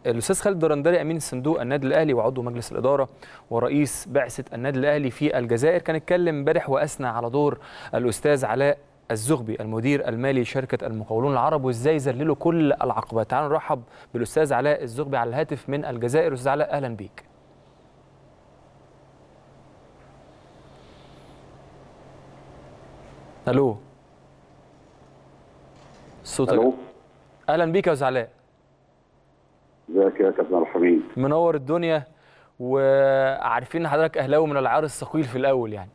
الاستاذ خالد درندري امين الصندوق النادي الاهلي وعضو مجلس الاداره ورئيس بعثه النادي الاهلي في الجزائر كان اتكلم امبارح واثنى على دور الاستاذ علاء الزغبي المدير المالي لشركه المقاولون العرب وازاي ذللوا كل العقبات تعالوا نرحب بالاستاذ علاء الزغبي على الهاتف من الجزائر استاذ علاء اهلا بيك الو صوتك الو اهلا بيك يا استاذ علاء ازيك يا كابتن الحبيب منور الدنيا وعارفين ان حضرتك اهلاوي من العيار الثقيل في الاول يعني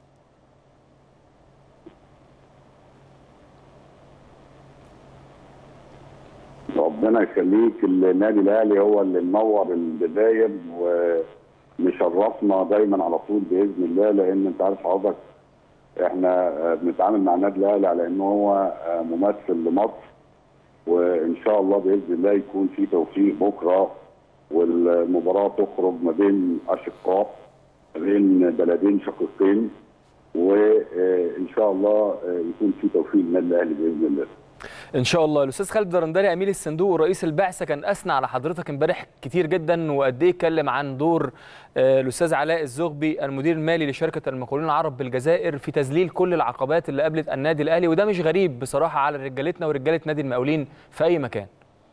ربنا يخليك النادي الاهلي هو اللي منور البدايه ومشرفنا دايما على طول باذن الله لان انت عارف حضرتك احنا بنتعامل مع النادي الاهلي على ان هو ممثل لمصر وان شاء الله باذن الله يكون في توفيق بكره والمباراه تخرج ما بين اشقاء ما بين بلدين شقيقين وان شاء الله يكون في توفيق للنادي الاهلي باذن الله. ان شاء الله الاستاذ خالد درندري امين الصندوق ورئيس البعثه كان اثنى على حضرتك امبارح كتير جدا وقد ايه اتكلم عن دور الاستاذ علاء الزغبي المدير المالي لشركه المقاولين العرب بالجزائر في تذليل كل العقبات اللي قابلت النادي الاهلي وده مش غريب بصراحه على رجالتنا ورجاله نادي المقاولين في اي مكان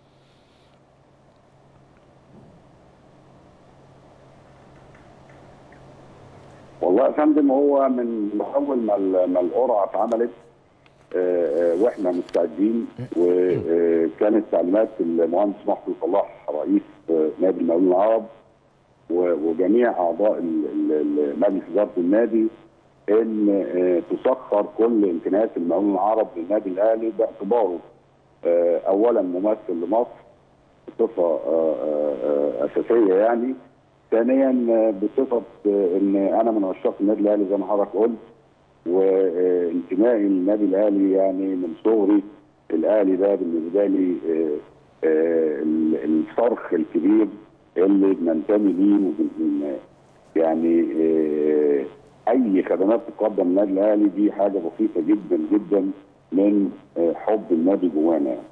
والله يا فندم هو من اول ما ما القرعه اتعملت واحنا مستعدين وكانت تعليمات المهندس محمود صلاح رئيس نادي المقاولين العرب وجميع اعضاء مجلس اداره النادي ان تسخر كل امكانيات المقاولين العرب للنادي الاهلي باعتباره اولا ممثل لمصر بصفه اساسيه يعني ثانيا بصفه ان انا من عشاق النادي الاهلي زي ما حضرتك قلت وانتمائي للنادي الاهلي يعني من صغري الاهلي ده بالنسبه لي الصرخ الكبير اللي بننتمي ليه يعني اي خدمات تقدم النادي الاهلي دي حاجه بسيطه جدا جدا من حب النادي جوانا يعني.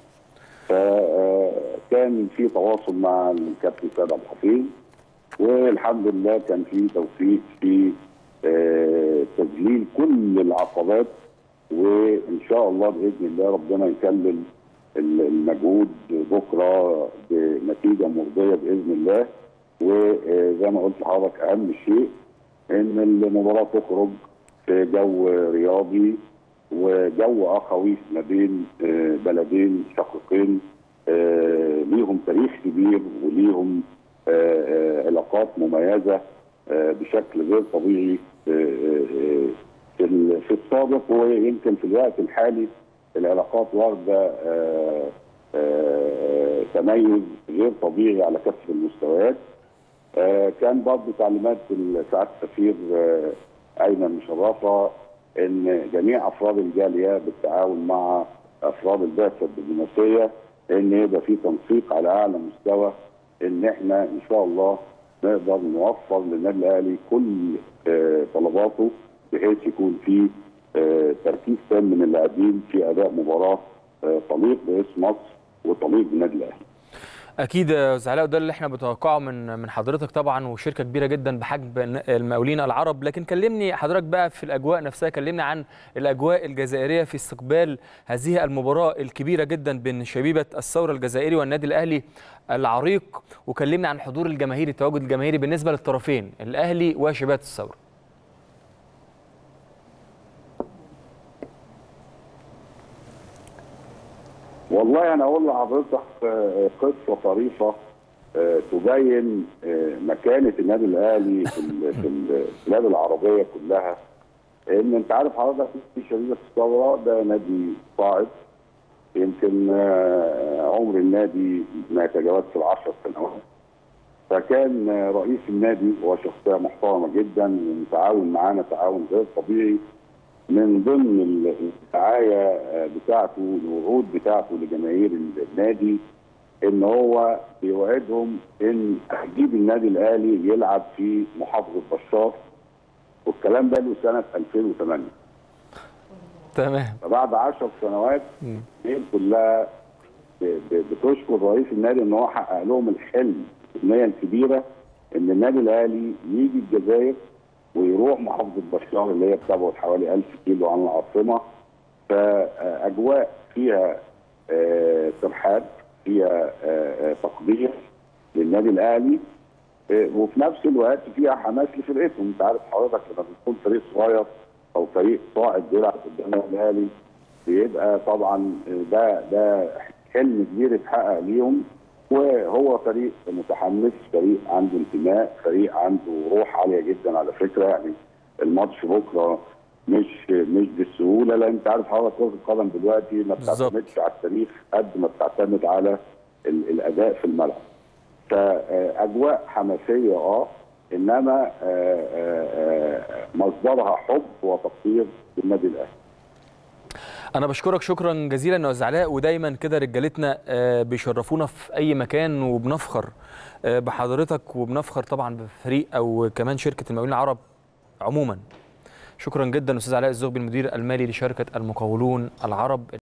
فكان في تواصل مع الكابتن سيد عبد الحفيظ والحمد لله كان في توفيق في تذليل كل العقبات وان شاء الله باذن الله ربنا يكمل المجهود بكره بنتيجه مرضيه باذن الله وزي ما قلت لحضرتك اهم شيء ان المباراه تخرج في جو رياضي وجو اخوي ما بين بلدين شقيقين ليهم تاريخ كبير وليهم علاقات مميزه بشكل غير طبيعي في في السابق ويمكن في الوقت الحالي العلاقات واخده تميز غير طبيعي على كافه المستويات كان برضه تعليمات سعاده السفير ايمن مشرفه ان جميع افراد الجاليه بالتعاون مع افراد البعثه الدبلوماسيه ان يبقى في تنسيق على اعلى مستوى ان احنا ان شاء الله نقدر نوفر للنادي الاهلي كل طلباته بحيث يكون في تركيز تام من اللاعبين في اداء مباراه تليق باسم مصر وتليق بالنادي الاهلي. اكيد يا استاذ علاء وده اللي احنا بنتوقعه من من حضرتك طبعا وشركه كبيره جدا بحجم المقاولين العرب لكن كلمني حضرتك بقى في الاجواء نفسها كلمني عن الاجواء الجزائريه في استقبال هذه المباراه الكبيره جدا بين شبيبه الثوره الجزائري والنادي الاهلي العريق وكلمني عن حضور الجماهيري التواجد الجماهيري بالنسبه للطرفين الاهلي وشبيبه الثوره والله انا اقول لحضرتك قصه طريفه تبين مكانه النادي الاهلي في في البلاد العربيه كلها ان انت عارف حضرتك في شبيبه الثوره ده نادي صاعد يمكن عمر النادي ما يتجاوزش العشر سنوات فكان رئيس النادي هو شخصيه محترمه جدا ومتعاون معانا تعاون غير طبيعي من ضمن الدعايه بتاعته الوعود بتاعته لجماهير النادي ان هو بيوعدهم ان هيجيب النادي الاهلي يلعب في محافظه بشار والكلام ده له سنه 2008 تمام فبعد 10 سنوات هي كلها ب- ب- بتشكر رئيس النادي ان هو حقق لهم الحلم الامنيه الكبيره ان النادي الاهلي يجي الجزائر ويروح محافظه بشار اللي هي بتبعد حوالي 1000 كيلو عن العاصمه فاجواء فيها آه، ترحاب فيها آه، آه، تقدير للنادي الاهلي آه، وفي نفس الوقت فيها حماس لفرقتهم انت عارف حضرتك لما بيكون فريق صغير او فريق صاعد بيلعب قدام النادي الاهلي بيبقى طبعا ده ده حلم كبير اتحقق ليهم وهو فريق متحمس فريق عنده انتماء فريق عنده روح عاليه جدا على فكره يعني الماتش بكره مش مش بالسهوله لان انت عارف حضرتك كره القدم دلوقتي ما بالظبط. بتعتمدش على التاريخ قد ما بتعتمد على ال- الاداء في الملعب. فاجواء حماسيه اه انما آه، آه، آه، مصدرها حب وتقدير للنادي الاهلي. انا بشكرك شكرا جزيلا يا استاذ علاء ودايما كده رجالتنا آه، بيشرفونا في اي مكان وبنفخر آه، بحضرتك وبنفخر طبعا بفريق او كمان شركه المقاولين العرب عموما شكرا جدا استاذ علاء الزغبي المدير المالي لشركه المقاولون العرب